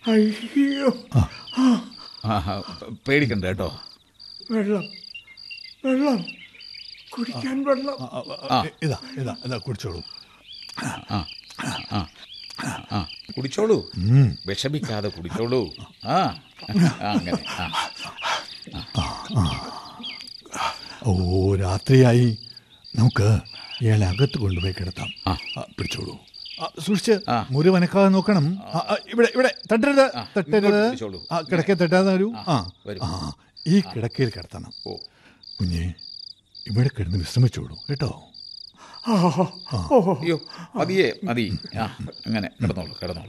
അയ്യോ ആ ആ, പേടിക്കണ്ട കേട്ടോ വെള്ളം വെള്ളം കുടിക്കാൻ വെള്ളം ആ, ആ, ഇതാ ഇതാ ഇതാ കുടിച്ചോളൂ ആ ആ ആ കുടിച്ചോളൂ വിഷമിക്കാതെ കുടിച്ചോളൂ ആ ആ, അങ്ങനെ ആ ഓ രാത്രിയായി നമുക്ക് ഇയാളെ അകത്ത് കൊണ്ടുപോയി കിടത്താം ആ. ആ, പിടിച്ചോളൂ ആ, സൂക്ഷിച്ച് ആ. മുറി വനക്കാതെ നോക്കണം ആ, ആ, ഇവിടെ ഇവിടെ തട്ടരുത് ആ, തട്ടരുത് ഇങ്ങോട്ട് പിടിച്ചോളൂ. ആ കിടക്കെ തട്ടാതെ വരൂ ആ വരൂ. ആ ഈ കിടക്കയിൽ കിടത്തണം ഓ കുഞ്ഞെ ഇവിടെ കിടന്ന് വിശ്രമിച്ചോളൂ കേട്ടോ ആ ഓ അയ്യോ മതിയേ മതി ആ അങ്ങനെ കിടന്നോളൂ കിടന്നോളൂ